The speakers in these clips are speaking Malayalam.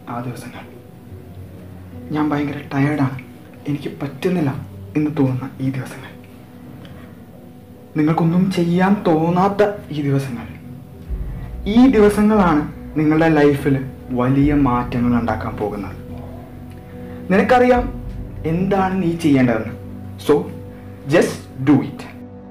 ആ ദിവസങ്ങൾ ഞാൻ ഭയങ്കര ടയേർഡാണ് എനിക്ക് പറ്റുന്നില്ല എന്ന് തോന്നുന്ന ഈ ദിവസങ്ങൾ നിങ്ങൾക്കൊന്നും ചെയ്യാൻ തോന്നാത്ത ഈ ദിവസങ്ങൾ ഈ ദിവസങ്ങളാണ് നിങ്ങളുടെ ലൈഫിൽ വലിയ മാറ്റങ്ങൾ ഉണ്ടാക്കാൻ പോകുന്നത് നിനക്കറിയാം എന്താണ് നീ ചെയ്യേണ്ടതെന്ന് സോ ജസ്റ്റ് ഡു ഇറ്റ്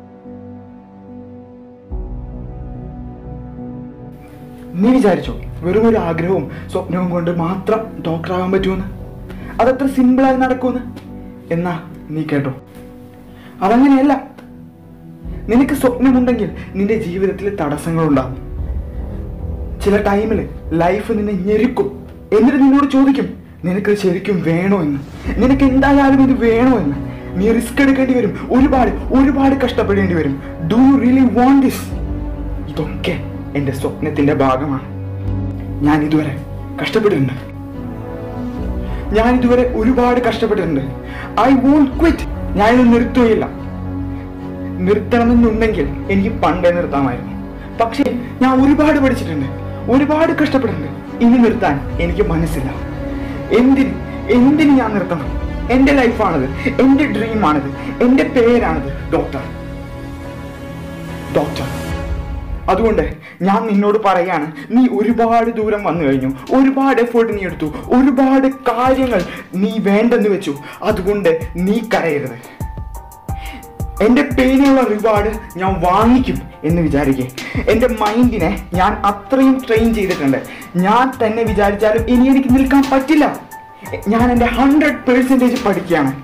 നീ വിചാരിച്ചോ വെറും ഒരു ആഗ്രഹവും സ്വപ്നവും കൊണ്ട് മാത്രം ഡോക്ടറാകാൻ പറ്റുമെന്ന് അതത്ര സിമ്പിളായി നടക്കുമെന്ന് എന്നാ നീ കേട്ടോ അതങ്ങനെയല്ല നിനക്ക് സ്വപ്നമുണ്ടെങ്കിൽ നിന്റെ ജീവിതത്തിൽ തടസ്സങ്ങളുണ്ടാകും ചില ടൈമിൽ ലൈഫ് നിന്നെ ഞെരുക്കും എന്നിട്ട് നിന്നോട് ചോദിക്കും നിനക്ക് ശരിക്കും വേണോ എന്ന് നിനക്ക് എന്തായാലും ഇത് വേണോ എന്ന് നീ റിസ്ക് എടുക്കേണ്ടി വരും ഒരുപാട് ഒരുപാട് കഷ്ടപ്പെടേണ്ടി വരും do you really want this ഇതൊക്കെ എൻ്റെ സ്വപ്നത്തിന്റെ ഭാഗമാണ് ഞാൻ ഇതുവരെ കഷ്ടപ്പെട്ടിട്ടുണ്ട് ഞാൻ ഇതുവരെ ഒരുപാട് കഷ്ടപ്പെട്ടിട്ടുണ്ട് ഐ വോണ്ട് ക്വിറ്റ് ഞാനിത് നിർത്തുകയില്ല നിർത്തണമെന്നുണ്ടെങ്കിൽ എനിക്ക് പണ്ടേ നിർത്താമായിരുന്നു പക്ഷേ ഞാൻ ഒരുപാട് പഠിച്ചിട്ടുണ്ട് ഒരുപാട് കഷ്ടപ്പെട്ടിട്ടുണ്ട് ഇനി നിർത്താൻ എനിക്ക് മനസ്സില്ല എന്തിന് എന്തിന് ഞാൻ നിർത്തണം എൻ്റെ ലൈഫാണിത് എൻ്റെ ഡ്രീമാണിത് എൻ്റെ പേരാണിത് ഡോക്ടർ ഡോക്ടർ അതുകൊണ്ട് ഞാൻ നിന്നോട് പറയാണ് നീ ഒരുപാട് ദൂരം വന്നു കഴിഞ്ഞു ഒരുപാട് എഫേർട്ട് നീ എടുത്തു ഒരുപാട് കാര്യങ്ങൾ നീ വേണ്ടെന്ന് വെച്ചു അതുകൊണ്ട് നീ കരയരുത് എൻ്റെ പേരിനുള്ള റിവാർഡ് ഞാൻ വാങ്ങിക്കും എന്ന് വിചാരിക്കേ എൻ്റെ മൈൻഡിനെ ഞാൻ അത്രയും ട്രെയിൻ ചെയ്തിട്ടുണ്ട് ഞാൻ തന്നെ വിചാരിച്ചാലും ഇനി എനിക്ക് നിൽക്കാൻ പറ്റില്ല ഞാൻ എൻ്റെ ഹൺഡ്രഡ് പേഴ്സൻറ്റേജ് പഠിക്കുകയാണ്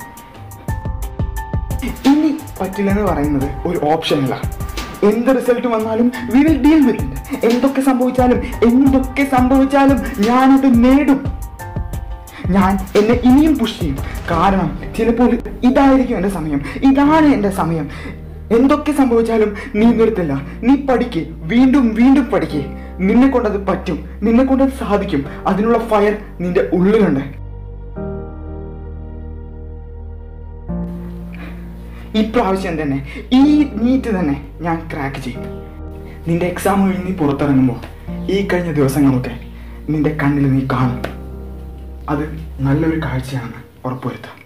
ഇനി പറ്റില്ലെന്ന് പറയുന്നത് ഒരു ഓപ്ഷൻ അല്ല എന്ത് റിസൾട്ട് വന്നാലും we will deal with it എന്തൊക്കെ സംഭവിച്ചാലും എന്തൊക്കെ സംഭവിച്ചാലും ഞാനത് നേടും ഞാൻ എന്നെ ഇനിയും പുഷ് ചെയ്യും കാരണം ചിലപ്പോൾ ഇതായിരിക്കും എൻ്റെ സമയം ഇതാണ് എൻ്റെ സമയം എന്തൊക്കെ സംഭവിച്ചാലും നീ നിർത്തില്ല നീ പഠിക്ക് വീണ്ടും വീണ്ടും പഠിക്ക് നിന്നെ കൊണ്ടത് പറ്റും നിന്നെ കൊണ്ടത് സാധിക്കും അതിനുള്ള ഫയർ നിന്റെ ഉള്ളിലുണ്ട് ഇപ്രാവശ്യം തന്നെ ഈ നീറ്റ് തന്നെ ഞാൻ ക്രാക്ക് ചെയ്യും നിന്റെ എക്സാം കഴിഞ്ഞ് നീ പുറത്തിറങ്ങുമ്പോൾ ഈ കഴിഞ്ഞ ദിവസങ്ങളൊക്കെ നിന്റെ കണ്ണിൽ നീ കാണും അത് നല്ലൊരു കാഴ്ചയാണെന്ന് ഉറപ്പുവരുത്താം